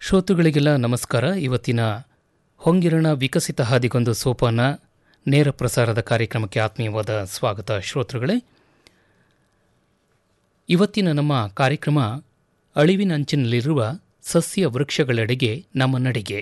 ಶ್ರೋತೃಗಳಿಗೆಲ್ಲ ನಮಸ್ಕಾರ ಇವತ್ತಿನ ಹೊಂಗಿರಣ ವಿಕಸಿತ ಹಾದಿಗೊಂದು ಸೋಪಾನ ನೇರ ಪ್ರಸಾರದ ಕಾರ್ಯಕ್ರಮಕ್ಕೆ ಆತ್ಮೀಯವಾದ ಸ್ವಾಗತ ಶ್ರೋತೃಗಳೇ ಇವತ್ತಿನ ನಮ್ಮ ಕಾರ್ಯಕ್ರಮ ಅಳಿವಿನಂಚಿನಲ್ಲಿರುವ ಸಸ್ಯ ವೃಕ್ಷಗಳೆಡೆಗೆ ನಮ್ಮ ನಡಿಗೆ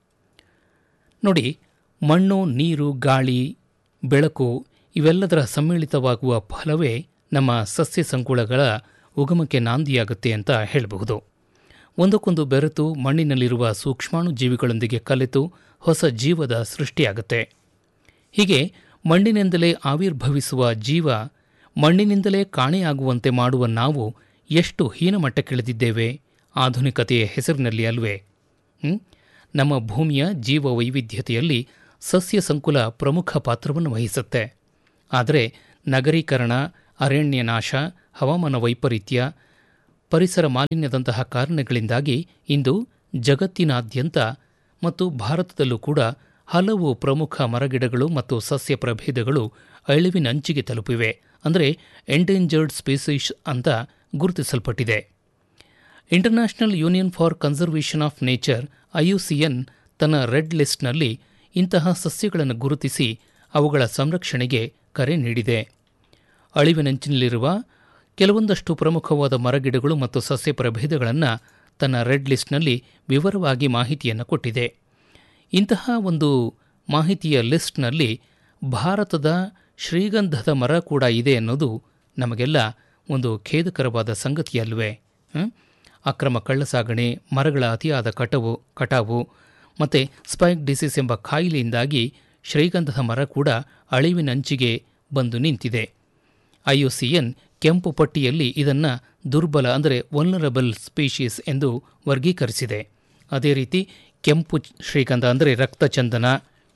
ನೋಡಿ ಮಣ್ಣು ನೀರು ಗಾಳಿ ಬೆಳಕು ಇವೆಲ್ಲದರ ಸಮ್ಮಿಳಿತವಾಗುವ ಫಲವೇ ನಮ್ಮ ಸಸ್ಯ ಸಂಕುಳಗಳ ಉಗಮಕ್ಕೆ ನಾಂದಿಯಾಗುತ್ತೆ ಅಂತ ಹೇಳಬಹುದು ಒಂದಕ್ಕೊಂದು ಬೆರೆತು ಮಣ್ಣಿನಲ್ಲಿರುವ ಸೂಕ್ಷ್ಮಾಣು ಜೀವಿಗಳೊಂದಿಗೆ ಕಲೆತು ಹೊಸ ಜೀವದ ಸೃಷ್ಟಿಯಾಗುತ್ತೆ ಹೀಗೆ ಮಣ್ಣಿನಿಂದಲೇ ಆವಿರ್ಭವಿಸುವ ಜೀವ ಮಣ್ಣಿನಿಂದಲೇ ಕಾಣೆಯಾಗುವಂತೆ ಮಾಡುವ ನಾವು ಎಷ್ಟು ಹೀನಮಟ್ಟಕ್ಕಿಳಿದಿದ್ದೇವೆ ಆಧುನಿಕತೆಯ ಹೆಸರಿನಲ್ಲಿ ಅಲ್ವೇ ಹ್ಮ್? ನಮ್ಮ ಭೂಮಿಯ ಜೀವ ವೈವಿಧ್ಯತೆಯಲ್ಲಿ ಸಸ್ಯ ಸಂಕುಲ ಪ್ರಮುಖ ಪಾತ್ರವನ್ನು ವಹಿಸುತ್ತೆ ಆದರೆ ನಗರೀಕರಣ ಅರಣ್ಯನಾಶ ಹವಾಮಾನ ವೈಪರೀತ್ಯ ಪರಿಸರ ಮಾಲಿನ್ಯದಂತಹ ಕಾರಣಗಳಿಂದಾಗಿ ಇಂದು ಜಗತ್ತಿನಾದ್ಯಂತ ಮತ್ತು ಭಾರತದಲ್ಲೂ ಕೂಡ ಹಲವು ಪ್ರಮುಖ ಮರಗಿಡಗಳು ಮತ್ತು ಸಸ್ಯ ಪ್ರಭೇದಗಳು ಅಳಿವಿನಂಚಿಗೆ ತಲುಪಿವೆ ಅಂದರೆ ಎಂಡೇಂಜರ್ಡ್ ಸ್ಪೀಸೀಸ್ ಅಂತ ಗುರುತಿಸಲ್ಪಟ್ಟಿದೆ international union for conservation of nature IUCN ತನ್ನ ರೆಡ್ ಲಿಸ್ಟ್ನಲ್ಲಿ ಇಂತಹ ಸಸ್ಯಗಳನ್ನು ಗುರುತಿಸಿ ಅವುಗಳ ಸಂರಕ್ಷಣೆಗೆ ಕರೆ ನೀಡಿದೆ ಅಳಿವಿನಂಚಿನಲ್ಲಿರುವ ಕೆಲವೊಂದಷ್ಟು ಪ್ರಮುಖವಾದ ಮರಗಿಡಗಳು ಮತ್ತು ಸಸ್ಯ ಪ್ರಭೇದಗಳನ್ನು ತನ್ನ ರೆಡ್ ಲಿಸ್ಟ್ನಲ್ಲಿ ವಿವರವಾಗಿ ಮಾಹಿತಿಯನ್ನು ಕೊಟ್ಟಿದೆ ಇಂತಹ ಒಂದು ಮಾಹಿತಿಯ ಲಿಸ್ಟ್ನಲ್ಲಿ ಭಾರತದ ಶ್ರೀಗಂಧದ ಮರ ಕೂಡ ಇದೆ ಅನ್ನೋದು ನಮಗೆಲ್ಲ ಒಂದು ಖೇದಕರವಾದ ಸಂಗತಿಯಲ್ವೇ ಹ್ಮ್? ಅಕ್ರಮ ಕಳ್ಳಸಾಗಣೆ ಮರಗಳ ಅತಿಯಾದ ಕಟವು ಕಟಾವು ಮತ್ತು ಸ್ಪೈಕ್ ಡಿಸೀಸ್ ಎಂಬ ಕಾಯಿಲೆಯಿಂದಾಗಿ ಶ್ರೀಗಂಧದ ಮರ ಕೂಡ ಅಳಿವಿನಂಚಿಗೆ ಬಂದು ನಿಂತಿದೆ ಐಯುಸಿಎನ್ ಕೆಂಪು ಪಟ್ಟಿಯಲ್ಲಿ ಇದನ್ನು ದುರ್ಬಲ ಅಂದರೆ ವಲ್ನರಬಲ್ ಸ್ಪೀಷೀಸ್ ಎಂದು ವರ್ಗೀಕರಿಸಿದೆ ಅದೇ ರೀತಿ ಕೆಂಪು ಶ್ರೀಗಂಧ ಅಂದರೆ ರಕ್ತಚಂದನ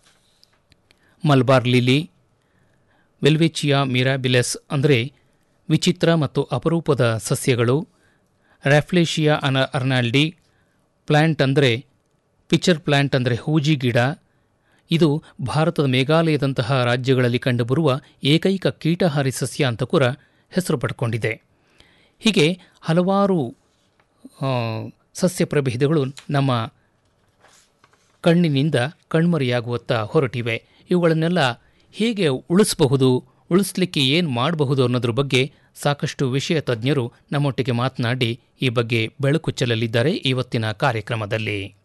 ಮಲ್ಬಾರ್ ಲಿಲಿ ವೆಲ್ವೆಚಿಯಾ ಮಿರಾಬಿಲೆಸ್ ಅಂದರೆ ವಿಚಿತ್ರ ಮತ್ತು ಅಪರೂಪದ ಸಸ್ಯಗಳು ರ್ಯಾಫ್ಲೇಷಿಯಾ ಅನ ಅರ್ನಾಲ್ಡಿ ಪ್ಲ್ಯಾಂಟ್ ಅಂದರೆ ಪಿಚರ್ ಪ್ಲ್ಯಾಂಟ್ ಅಂದರೆ ಹೂಜಿ ಗಿಡ ಇದು ಭಾರತದ ಮೇಘಾಲಯದಂತಹ ರಾಜ್ಯಗಳಲ್ಲಿ ಕಂಡುಬರುವ ಏಕೈಕ ಕೀಟಹಾರಿ ಸಸ್ಯ ಅಂತ ಕೂಡ ಹೆಸರು ಪಡ್ಕೊಂಡಿದೆ ಹೀಗೆ ಹಲವಾರು ಆ, ಸಸ್ಯ ಪ್ರಭೇದಗಳು ನಮ್ಮ ಕಣ್ಣಿನಿಂದ ಕಣ್ಮರೆಯಾಗುವತ್ತ ಹೊರಟಿವೆ ಇವುಗಳನ್ನೆಲ್ಲ ಹೇಗೆ ಉಳಿಸಬಹುದು ಉಳಿಸ್ಲಿಕ್ಕೆ ಏನು ಮಾಡಬಹುದು ಅನ್ನೋದ್ರ ಬಗ್ಗೆ ಸಾಕಷ್ಟು ವಿಷಯ ತಜ್ಞರು ನಮ್ಮೊಟ್ಟಿಗೆ ಮಾತನಾಡಿ ಈ ಬಗ್ಗೆ ಬೆಳಕು ಚೆಲ್ಲಲಿದ್ದಾರೆ ಇವತ್ತಿನ ಕಾರ್ಯಕ್ರಮದಲ್ಲಿ